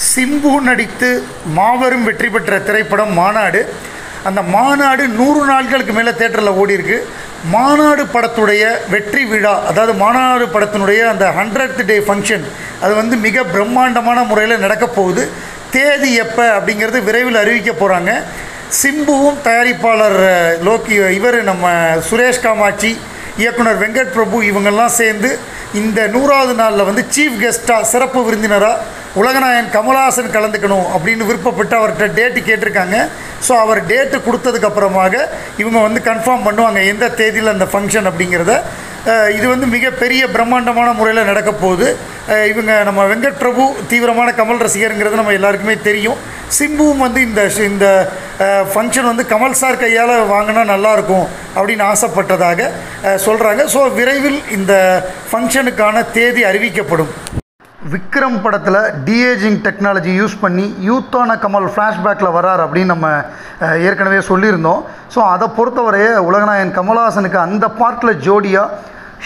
சிம்பு நடித்து மாபெரும் வெற்றி பெற்ற திரைப்படம் மாநாடு அந்த மாநாடு நூறு நாட்களுக்கு மேலே தேட்டரில் ஓடிருக்கு மாநாடு படத்துடைய வெற்றி விழா அதாவது மாநாடு படத்தினுடைய அந்த ஹண்ட்ரட் டே ஃபங்க்ஷன் அது வந்து மிக பிரம்மாண்டமான முறையில் நடக்க போகுது தேதி எப்போ அப்படிங்கிறது விரைவில் அறிவிக்க போகிறாங்க சிம்புவும் தயாரிப்பாளர் அஹ், லோக்கி இவர் நம்ம சுரேஷ் காமாட்சி இயக்குனர் வெங்கட் பிரபு இவங்கெல்லாம் சேர்ந்து இந்த நூறாவது நாளில் வந்து சீஃப் கெஸ்ட்டாக சிறப்பு விருந்தினராக உலகநாயகன் கமலஹாசன் கலந்துக்கணும் அப்படின்னு விருப்பப்பட்டு அவர்கிட்ட டேட்டு கேட்டிருக்காங்க ஸோ அவர் டேட்டு கொடுத்ததுக்கு அப்புறமாக இவங்க வந்து கன்ஃபார்ம் பண்ணுவாங்க எந்த தேதியில் அந்த ஃபங்க்ஷன் அப்படிங்கிறத அஹ், இது வந்து மிகப்பெரிய பிரம்மாண்டமான முறையில் நடக்க போகுது அஹ், இவங்க நம்ம வெங்கட் பிரபு தீவிரமான கமல் ரசிகருங்கிறது நம்ம எல்லாருக்குமே தெரியும் சிம்புவும் வந்து இந்த ஷ- இந்த ஃபங்க்ஷன் வந்து கமல் சார் கையால் வாங்கினா நல்லாயிருக்கும் அப்படின்னு ஆசைப்பட்டதாக சொல்கிறாங்க ஸோ விரைவில் இந்த ஃபங்க்ஷனுக்கான தேதி அறிவிக்கப்படும் விக்ரம் படத்தில் டிஏஜிங் டெக்னாலஜி யூஸ் பண்ணி யூத்தான கமல் ஃப்ளாஷ்பேக்கில் வரார் அப்படின்னு நம்ம அஹ், ஏற்கனவே சொல்லியிருந்தோம் ஸோ அதை பொறுத்தவரைய உலகநாயகன் கமலஹாசனுக்கு அந்த பார்ட்டில் ஜோடியாக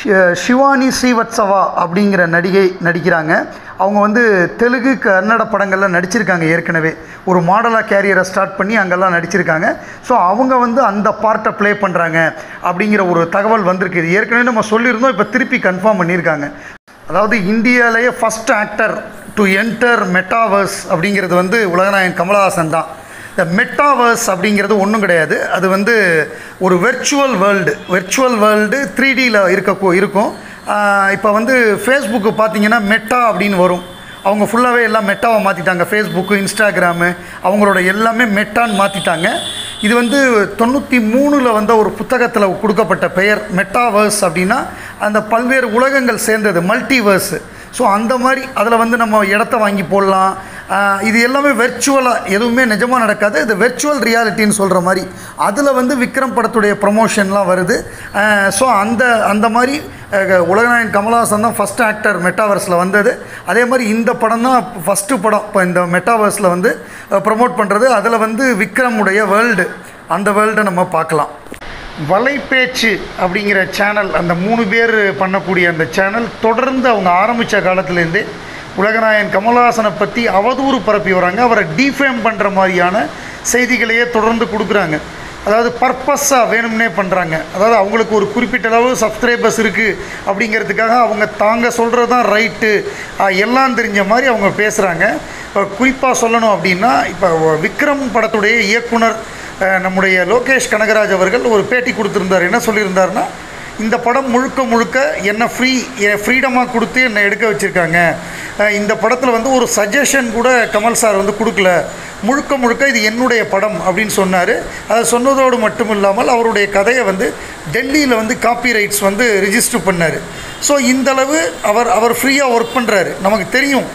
ஷிவானி ஸ்ரீவத்சவா அப்படிங்கிற நடிகை நடிக்கிறாங்க அவங்க வந்து தெலுங்கு கன்னட படங்களில் நடிச்சிருக்காங்க ஏற்கனவே ஒரு மாடலாக கேரியரை ஸ்டார்ட் பண்ணி அங்கெல்லாம் நடிச்சிருக்காங்க ஸோ அவங்க வந்து அந்த பார்ட்டை ப்ளே பண்ணுறாங்க அப்படிங்கிற ஒரு தகவல் வந்திருக்கு இது ஏற்கனவே நம்ம சொல்லியிருந்தோம் இப்போ திருப்பி கன்ஃபார்ம் பண்ணியிருக்காங்க அதாவது இந்தியாவிலேயே first actor to enter metaverse அப்படிங்கிறது வந்து உலகநாயகன் கமலஹாசன் தான் இந்த மெட்டாவர்ஸ் அப்படிங்கிறது ஒன்றும் கிடையாது அது வந்து ஒரு virtual world virtual world three டியில் இருக்க இருக்கும் இப்போ வந்து ஃபேஸ்புக்கு பார்த்தீங்கன்னா மெட்டா அப்படின்னு வரும் அவங்க ஃபுல்லாகவே எல்லாம் மெட்டாவை மாற்றிட்டாங்க ஃபேஸ்புக்கு இன்ஸ்டாகிராமு அவங்களோட எல்லாமே மெட்டான்னு மாற்றிட்டாங்க இது வந்து தொண்ணூற்றி மூணில் வந்த ஒரு புத்தகத்தில் கொடுக்கப்பட்ட பெயர் மெட்டாவர்ஸ் அப்படின்னா அந்த பல்வேறு உலகங்கள் சேர்ந்தது மல்டிவர்ஸ் ஸோ அந்த மாதிரி அதில் வந்து நம்ம இடத்த வாங்கி போடலாம் ஆஹ் இது எல்லாமே வெர்ச்சுவலாக எதுவுமே நிஜமாக நடக்காது இது வெர்ச்சுவல் ரியாலிட்டின்னு சொல்கிற மாதிரி அதில் வந்து விக்ரம் படத்துடைய ப்ரொமோஷன்லாம் வருது ஸோ அந்த அந்த மாதிரி அஹ், உலகநாயகன் கமலஹாசன் தான் ஃபஸ்ட் ஆக்டர் மெட்டாவர்ஸில் வந்தது அதே மாதிரி இந்த படம் தான் ஃபஸ்ட்டு படம் இப்போ இந்த மெட்டாவர்ஸில் வந்து ப்ரமோட் பண்ணுறது அதில் வந்து விக்ரமுடைய வேர்ல்டு அந்த வேர்ல்டை நம்ம பார்க்கலாம் வலைப்பேச்சு அப்படிங்கிற சேனல் அந்த மூணு பேர் பண்ணக்கூடிய அந்த சேனல் தொடர்ந்து அவங்க ஆரம்பித்த காலத்துலேருந்தே உலகநாயகன் கமலஹாசனை பற்றி அவதூறு பரப்பி வராங்க அவரை டீஃபேம் பண்ணுற மாதிரியான செய்திகளையே தொடர்ந்து கொடுக்குறாங்க அதாவது பர்பஸாக வேணும்னே பண்ணுறாங்க அதாவது அவங்களுக்கு ஒரு குறிப்பிட்ட அளவு சப்ஸ்கிரைபர்ஸ் இருக்குது அப்படிங்கிறதுக்காக அவங்க தாங்க சொல்கிறது தான் ரைட்டு எல்லாம் தெரிஞ்ச மாதிரி அவங்க பேசுகிறாங்க இப்போ குறிப்பாக சொல்லணும் அப்படின்னா இப்போ விக்ரம் படத்துடைய இயக்குனர் அஹ், நம்முடைய லோகேஷ் கனகராஜ் அவர்கள் ஒரு பேட்டி கொடுத்துருந்தார் என்ன சொல்லியிருந்தாருன்னா இந்த படம் முழுக்க முழுக்க என்ன ஃப்ரீ ஃப்ரீடமாக கொடுத்து என்னை எடுக்க வச்சுருக்காங்க அஹ், இந்த படத்தில் வந்து ஒரு சஜஷன் கூட கமல் சார் வந்து கொடுக்கல முழுக்க முழுக்க இது என்னுடைய படம் அப்படின்னு சொன்னார் அதை சொன்னதோடு மட்டும் இல்லாமல் அவருடைய கதையை வந்து டெல்லியில் வந்து காப்பி ரைட்ஸ் வந்து ரிஜிஸ்டர் பண்ணார் ஸோ இந்தளவு அவர் அவர் ஃப்ரீயாக ஒர்க் பண்ணுறாரு நமக்கு தெரியும்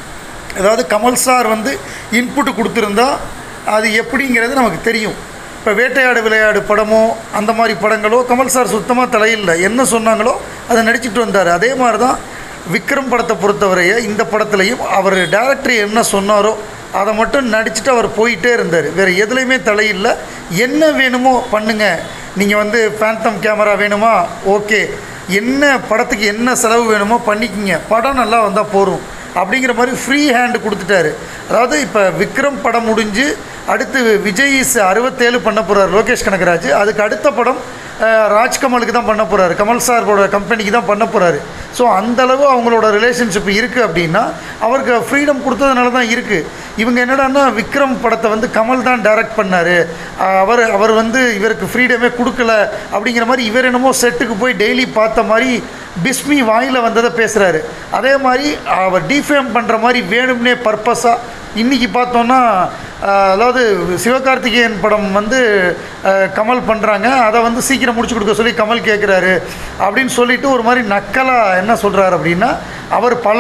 அதாவது கமல் சார் வந்து இன்புட் கொடுத்துருந்தா அது எப்படிங்கிறது நமக்கு தெரியும் இப்போ வேட்டையாடு விளையாடு படமோ அந்த மாதிரி படங்களோ கமல் சார் சுத்தமாக தலையில்லை என்ன சொன்னாங்களோ அதை நடிச்சிட்டு வந்தார் அதே மாதிரி தான் விக்ரம் படத்தை பொறுத்தவரைய இந்த படத்துலையும் அவர் டேரக்டர் என்ன சொன்னாரோ அதை மட்டும் நடிச்சுட்டு அவர் போயிட்டே இருந்தார் வேறு எதுலேயுமே தலையில்லை என்ன வேணுமோ பண்ணுங்க நீங்கள் வந்து ஃபேண்டம் கேமரா வேணுமா ஓகே என்ன படத்துக்கு என்ன செலவு வேணுமோ பண்ணிக்கிங்க படம் நல்லா வந்தால் போதும் அப்படிங்கிற மாதிரி ஃப்ரீ ஹேண்டு கொடுத்துட்டாரு அதாவது இப்போ விக்ரம் படம் முடிஞ்சு அடுத்து விஜய் இஸ் அறுபத்தேழு பண்ண போகிறார் லோகேஷ் கனகராஜ் அதுக்கு அடுத்த படம் அஹ், ராஜ்கமலுக்கு தான் பண்ண போகிறாரு கமல் சாரோட கம்பெனிக்கு தான் பண்ண போகிறாரு ஸோ அந்தளவு அவங்களோட ரிலேஷன்ஷிப் இருக்குது அப்படின்னா அவருக்கு ஃப்ரீடம் கொடுத்ததுனால தான் இருக்குது இவங்க என்னடான்னா விக்ரம் படத்தை வந்து கமல் தான் டைரக்ட் பண்ணார் அவர் அவர் வந்து இவருக்கு ஃப்ரீடமே கொடுக்கல அப்படிங்கிற மாதிரி இவர் என்னமோ செட்டுக்கு போய் டெய்லி பார்த்த மாதிரி பிஸ்மி வாயில் வந்ததை பேசுகிறாரு அதே மாதிரி அவர் டிஃபேம் பண்ணுற மாதிரி வேணும்னே பர்பஸாக இன்றைக்கி பார்த்தோன்னா அஹ், அதாவது சிவகார்த்திகேயன் படம் வந்து அஹ், கமல் பண்ணுறாங்க அதை வந்து சீக்கிரம் முடிச்சு கொடுக்க சொல்லி கமல் கேட்குறாரு அப்படின்னு சொல்லிட்டு ஒரு மாதிரி நக்கலாக என்ன சொல்கிறாரு அப்படின்னா அவர் பல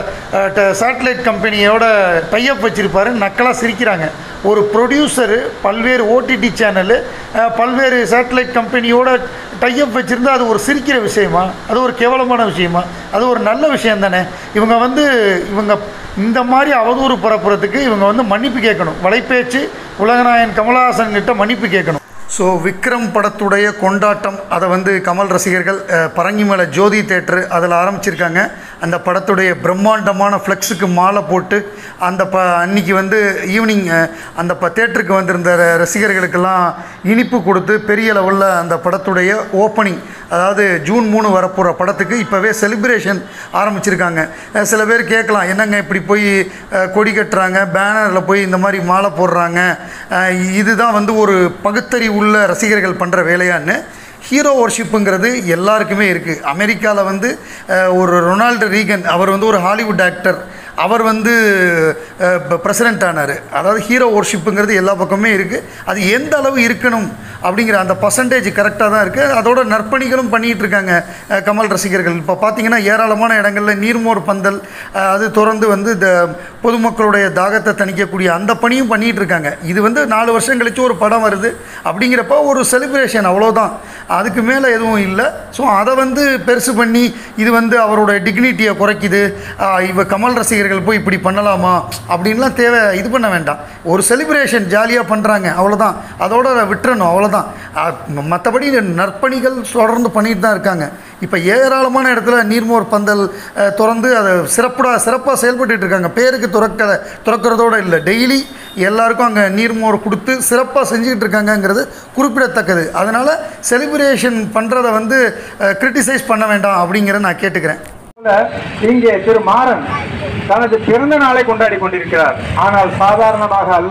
சேட்டலைட் கம்பெனியோட டைப் வச்சுருப்பாரு நக்கலாக சிரிக்கிறாங்க ஒரு ப்ரொடியூசரு பல்வேறு ஓடிடி சேனலு பல்வேறு சேட்டலைட் கம்பெனியோட டைப் வச்சுருந்தா அது ஒரு சிரிக்கிற விஷயமா அது ஒரு கேவலமான விஷயமா அது ஒரு நல்ல விஷயம் தானே இவங்க வந்து இவங்க இந்த மாதிரி அவதூறு பரப்புறதுக்கு இவங்க வந்து மன்னிப்பு கேட்கணும் வலைப்பேச்சு உலகநாயகன் கமலஹாசன் கிட்ட மன்னிப்பு கேட்கணும் ஸோ விக்ரம் படத்துடைய கொண்டாட்டம் அதை வந்து கமல் ரசிகர்கள் அஹ், பரங்கிமலை ஜோதி தேட்டரு அதில் ஆரம்பிச்சிருக்காங்க அந்த படத்துடைய பிரம்மாண்டமான ஃப்ளெக்ஸுக்கு மாலை போட்டு அந்த ப அன்னைக்கு வந்து ஈவினிங் அந்த ப தேட்டருக்கு வந்திருந்த ர- ரசிகர்களுக்கெல்லாம் இனிப்பு கொடுத்து பெரிய லெவலில் அந்த படத்துடைய ஓப்பனிங் அதாவது ஜூன் மூணு வரப்போகிற படத்துக்கு இப்போவே செலிப்ரேஷன் ஆரம்பிச்சிருக்காங்க அஹ் சில பேர் கேட்கலாம் என்னங்க இப்படி போய் அஹ், கொடி கட்டுறாங்க பேனரில் போய் இந்த மாதிரி மாலை போடுறாங்க அஹ், இதுதான் வந்து ஒரு பகுத்தறி உள்ள ரசிகர்கள் பண்ணுற வேலையான்னு ஹீரோ ஒர்ஷிப்புங்கிறது எல்லாருக்குமே இருக்குது அமெரிக்காவில் வந்து அஹ், ஒரு ரொனால்டு ரீகன் அவர் வந்து ஒரு ஹாலிவுட் ஆக்டர் அவர் வந்து பிரசிடென்ட் ஆனார் அதாவது ஹீரோ ஒர்ஷிப்புங்கிறது எல்லா பக்கமே இருக்குது அது எந்த அளவு இருக்கணும் அப்படிங்கிற அந்த பர்சன்டேஜ் கரெக்டாக தான் இருக்குது அதோட நற்பணிகளும் பண்ணிகிட்டு இருக்காங்க அஹ், கமல் ரசிகர்கள் இப்போ பார்த்தீங்கன்னா ஏராளமான இடங்களில் நீர்மோர் பந்தல் அஹ், அது தொடர்ந்து வந்து இந்த பொதுமக்களுடைய தாகத்தை தணிக்கக்கூடிய அந்த பணியும் பண்ணிகிட்டு இருக்காங்க இது வந்து நாலு வருஷம் கழிச்சு ஒரு படம் வருது அப்படிங்கிறப்ப ஒரு செலிப்ரேஷன் அவ்வளோதான் அதுக்கு மேலே எதுவும் இல்லை ஸோ அதை வந்து பெருசு பண்ணி இது வந்து அவரோட டிக்னிட்டியை குறைக்குது ஆஹ் இவ கமல் ரசிகர்கள் போய் இப்படி பண்ணலாமா அப்படின்லாம் தேவை இது பண்ண வேண்டாம் ஒரு செலிப்ரேஷன் ஜாலியாக பண்ணுறாங்க அவ்வளோதான் அதோட அதை விட்டுறணும் அவ்வளோதான் மற்றபடி நற்பணிகள் தொடர்ந்து பண்ணிட்டு தான் இருக்காங்க இப்போ ஏராளமான இடத்துல நீர்மோர் பந்தல் அஹ், திறந்து அதை சிறப்பாக சிறப்பாக செயல்பட்டுட்டு இருக்காங்க பேருக்கு துறக்க துறக்கிறதோட இல்லை டெய்லி எல்லாருக்கும் அங்கே நீர்மோர் கொடுத்து சிறப்பாக செஞ்சுக்கிட்டு இருக்காங்கங்கிறது குறிப்பிடத்தக்கது அதனால் செலிப்ரேஷன் பண்ணுறதை வந்து கிரிட்டிசைஸ் பண்ண வேண்டாம் அப்படிங்கிறத நான் கேட்டுக்கிறேன் போல இங்கே திரு மாறன் தனது பிறந்த நாளை கொண்டாடி கொண்டிருக்கிறார் ஆனால் சாதாரணமாக அல்ல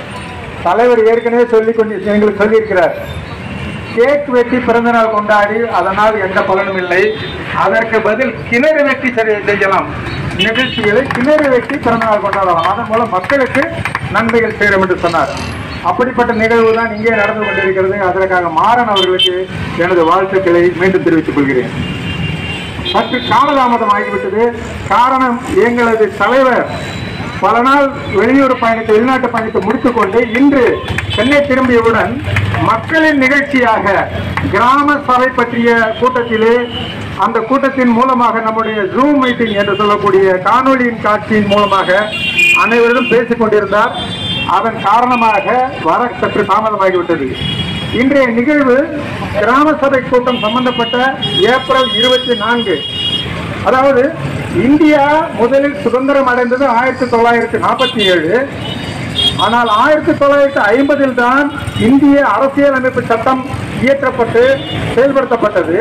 தலைவர் ஏற்கனவே சொல்லி கொண்டு எங்களுக்கு சொல்லியிருக்கிறார் கேக் வெட்டி பிறந்த நாள் கொண்டாடி அதனால் எந்த பலனும் இல்லை அதற்கு பதில் கிணறு வெட்டி சரி செய்யலாம் நிகழ்ச்சிகளை கிணறு வெட்டி பிறந்த நாள் கொண்டாடலாம் அதன் மூலம் மக்களுக்கு நன்மைகள் சேரும் என்று சொன்னார் அப்படிப்பட்ட நிகழ்வு தான் இங்கே நடந்து கொண்டிருக்கிறது அதற்காக மாறன் அவர்களுக்கு எனது வாழ்த்துக்களை மீண்டும் தெரிவித்துக் கொள்கிறேன் சற்று காலதாமதம் ஆகிவிட்டது காரணம் எங்களது தலைவர் பல நாள் வெளியூர் பயணத்தை வெளிநாட்டு பயணத்தை முடித்துக்கொண்டு இன்று சென்னை திரும்பியவுடன் மக்களின் நிகழ்ச்சியாக கிராம சபை பற்றிய கூட்டத்திலே அந்த கூட்டத்தின் மூலமாக நம்முடைய ஜூம் மீட்டிங் என்று சொல்லக்கூடிய காணொளியின் காட்சியின் மூலமாக அனைவரிடம் பேசிக் கொண்டிருந்தார் அதன் காரணமாக வர சற்று தாமதமாகிவிட்டது இன்றைய நிகழ்வு கிராம சபை கூட்டம் சம்பந்தப்பட்ட ஏப்ரல் இருபத்தி நான்கு அதாவது இந்தியா முதலில் சுதந்திரம் அடைந்தது ஆயிரத்தி தொள்ளாயிரத்தி நாற்பத்தி ஏழு ஆனால் ஆயிரத்தி தொள்ளாயிரத்தி ஐம்பதில் தான் இந்திய அரசியலமைப்பு சட்டம் இயற்றப்பட்டு செயல்படுத்தப்பட்டது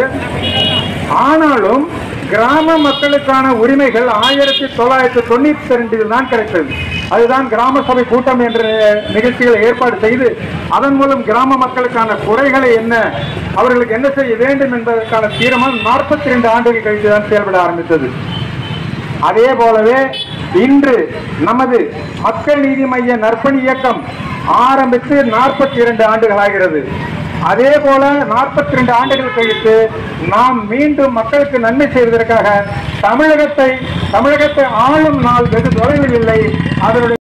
ஆனாலும் கிராம மக்களுக்கான உரிமைகள் ஆயிரத்தி தொள்ளாயிரத்தி தொண்ணூத்தி ரெண்டில் தான் கிடைத்தது அதுதான் கிராம சபை கூட்டம் என்ற நிகழ்ச்சிகளை ஏற்பாடு செய்து அதன் மூலம் கிராம மக்களுக்கான குறைகளை என்ன அவர்களுக்கு என்ன செய்ய வேண்டும் என்பதற்கான தீர்மானம் நாற்பத்தி ரெண்டு ஆண்டுகள் கழித்து தான் செயல்பட ஆரம்பித்தது அதே போலவே இன்று நமது மக்கள் நீதி மைய நற்பணி இயக்கம் ஆரம்பித்து நாற்பத்தி இரண்டு ஆண்டுகள் ஆகிறது அதே போல நாற்பத்தி ரெண்டு ஆண்டுகள் கழித்து நாம் மீண்டும் மக்களுக்கு நன்மை செய்வதற்காக தமிழகத்தை தமிழகத்தை ஆளும் நாள் வெகு தொலைவில் இல்லை அதனுடைய